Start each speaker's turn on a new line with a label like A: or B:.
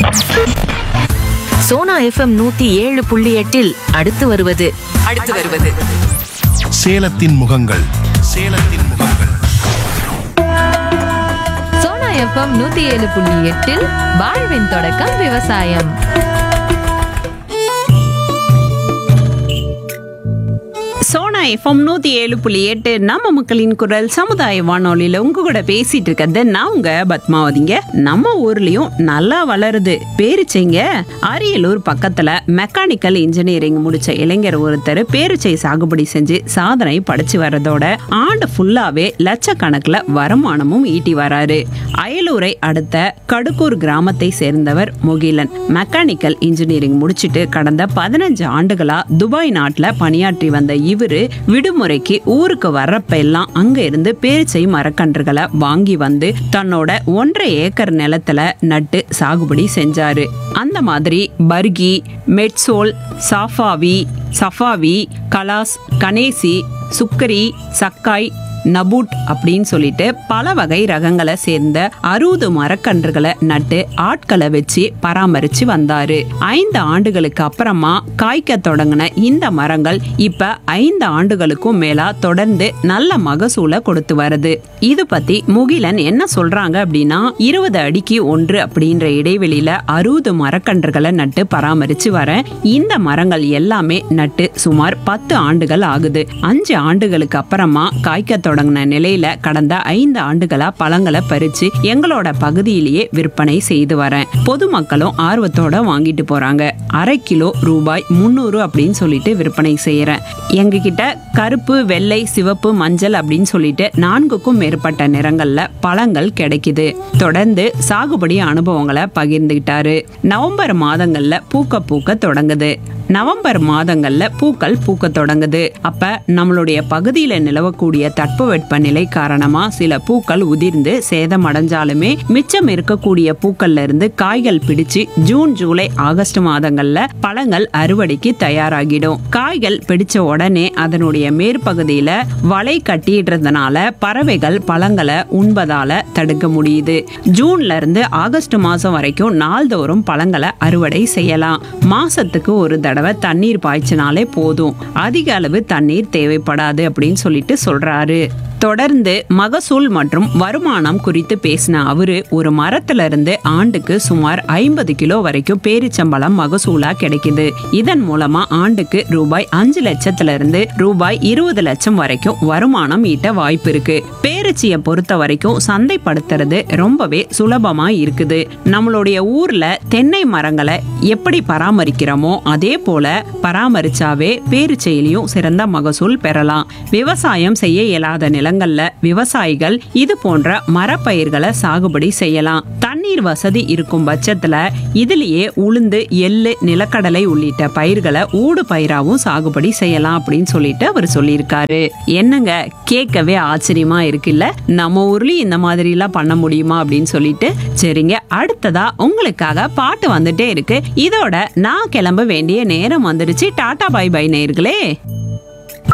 A: Sona FM நூத்தி ஏழு புள்ளி எட்டில் அடுத்து வருவது
B: அடுத்து வருவது
C: சேலத்தின் முகங்கள் சேலத்தின் முகங்கள்
D: சோனா எஃப்எம் நூத்தி ஏழு புள்ளி எட்டில் வாழ்வின் தொடக்கம் விவசாயம்
E: சோனா எஃப்எம் நூத்தி ஏழு புள்ளி எட்டு நம்ம மக்களின் குரல் சமுதாய வானொலியில உங்க கூட பேசிட்டு இருக்கிறது நான் உங்க பத்மாவதிங்க நம்ம ஊர்லயும் நல்லா வளருது பேரிச்சைங்க அரியலூர் பக்கத்துல மெக்கானிக்கல் இன்ஜினியரிங் முடிச்ச இளைஞர் ஒருத்தர் பேரிச்சை சாகுபடி செஞ்சு சாதனை படைச்சு வர்றதோட ஆண்டு ஃபுல்லாவே லட்சக்கணக்குல வருமானமும் ஈட்டி வராரு அயலூரை அடுத்த கடுக்கூர் கிராமத்தை சேர்ந்தவர் முகிலன் மெக்கானிக்கல் இன்ஜினியரிங் முடிச்சிட்டு கடந்த பதினஞ்சு ஆண்டுகளா துபாய் நாட்டுல பணியாற்றி வந்த இவரு விடுமுறைக்கு ஊருக்கு வர்றப்ப எல்லாம் அங்க இருந்து பேரிச்சை மரக்கன்றுகளை வாங்கி வந்து தன்னோட ஒன்றரை ஏக்கர் நிலத்துல நட்டு சாகுபடி செஞ்சாரு அந்த மாதிரி பர்கி மெட்சோல் சாஃபாவி சஃபாவி கலாஸ் கணேசி சுக்கரி சக்காய் நபூட் அப்படின்னு சொல்லிட்டு பல வகை ரகங்களை சேர்ந்த அறுபது மரக்கன்றுகளை நட்டு ஆட்களை வச்சு பராமரிச்சு வந்தாரு ஐந்து ஆண்டுகளுக்கு அப்புறமா காய்க்க தொடங்கின இந்த மரங்கள் இப்ப ஐந்து ஆண்டுகளுக்கும் மேலா தொடர்ந்து நல்ல மகசூலை கொடுத்து வருது இது பத்தி முகிலன் என்ன சொல்றாங்க அப்படின்னா இருபது அடிக்கு ஒன்று அப்படின்ற இடைவெளியில அறுபது மரக்கன்றுகளை நட்டு பராமரிச்சு வரேன் இந்த மரங்கள் எல்லாமே நட்டு சுமார் பத்து ஆண்டுகள் ஆகுது அஞ்சு ஆண்டுகளுக்கு அப்புறமா காய்க்க தொடங்கின நிலையில கடந்த ஐந்து ஆண்டுகளா பழங்களை பறிச்சு எங்களோட பகுதியிலேயே விற்பனை செய்து வரேன் பொதுமக்களும் ஆர்வத்தோட வாங்கிட்டு போறாங்க அரை கிலோ ரூபாய் முந்நூறு அப்படின்னு சொல்லிட்டு விற்பனை செய்யறேன் எங்க கிட்ட கருப்பு வெள்ளை சிவப்பு மஞ்சள் அப்படின்னு சொல்லிட்டு நான்குக்கும் மேற்பட்ட நிறங்கள்ல பழங்கள் கிடைக்குது தொடர்ந்து சாகுபடி அனுபவங்களை பகிர்ந்துகிட்டாரு நவம்பர் மாதங்கள்ல பூக்க பூக்க தொடங்குது நவம்பர் மாதங்கள்ல பூக்கள் பூக்க தொடங்குது அப்ப நம்மளுடைய பகுதியில நிலவக்கூடிய தட்பவெட்ப நிலை காரணமா சில பூக்கள் உதிர்ந்து சேதம் அடைஞ்சாலுமே மிச்சம் இருக்கக்கூடிய பூக்கள்ல இருந்து காய்கள் பிடிச்சு ஜூன் ஜூலை ஆகஸ்ட் மாதங்கள்ல பழங்கள் அறுவடைக்கு தயாராகிடும் காய்கள் பிடிச்ச உடனே அதனுடைய மேற்பகுதியில வலை கட்டிடுறதுனால பறவைகள் பழங்களை உண்பதால தடுக்க முடியுது ஜூன்ல இருந்து ஆகஸ்ட் மாசம் வரைக்கும் நாள்தோறும் பழங்களை அறுவடை செய்யலாம் மாசத்துக்கு ஒரு தடவை தண்ணீர் பாய்ச்சினாலே போதும் அதிக அளவு தண்ணீர் தேவைப்படாது அப்படின்னு சொல்லிட்டு சொல்றாரு தொடர்ந்து மகசூல் மற்றும் வருமானம் குறித்து பேசின அவரு ஒரு மரத்துல இருந்து ஆண்டுக்கு சுமார் ஐம்பது கிலோ வரைக்கும் பேரிச்சம்பழம் மகசூலா கிடைக்குது இதன் மூலமா ஆண்டுக்கு ரூபாய் அஞ்சு லட்சத்துல இருந்து ரூபாய் இருபது லட்சம் வரைக்கும் வருமானம் ஈட்ட வாய்ப்பு இருக்கு பேரிச்சியை பொறுத்த வரைக்கும் சந்தைப்படுத்துறது ரொம்பவே சுலபமா இருக்குது நம்மளுடைய ஊர்ல தென்னை மரங்களை எப்படி பராமரிக்கிறோமோ அதே போல பராமரிச்சாவே பேரிச்சையிலையும் சிறந்த மகசூல் பெறலாம் விவசாயம் செய்ய இயலாத நிலங்கள்ல விவசாயிகள் இது போன்ற மரப்பயிர்களை சாகுபடி செய்யலாம் தண்ணீர் வசதி இருக்கும் பட்சத்துல இதுலயே உளுந்து எள்ளு நிலக்கடலை உள்ளிட்ட பயிர்களை ஊடு பயிராவும் சாகுபடி செய்யலாம் அப்படின்னு சொல்லிட்டு அவர் சொல்லியிருக்காரு என்னங்க கேட்கவே ஆச்சரியமா இருக்குல்ல நம்ம ஊர்லயும் இந்த மாதிரி எல்லாம் பண்ண முடியுமா அப்படின்னு சொல்லிட்டு சரிங்க அடுத்ததா உங்களுக்காக பாட்டு வந்துட்டே இருக்கு இதோட நான் கிளம்ப வேண்டிய நேரம் வந்துடுச்சு டாடா பை பை நேர்களே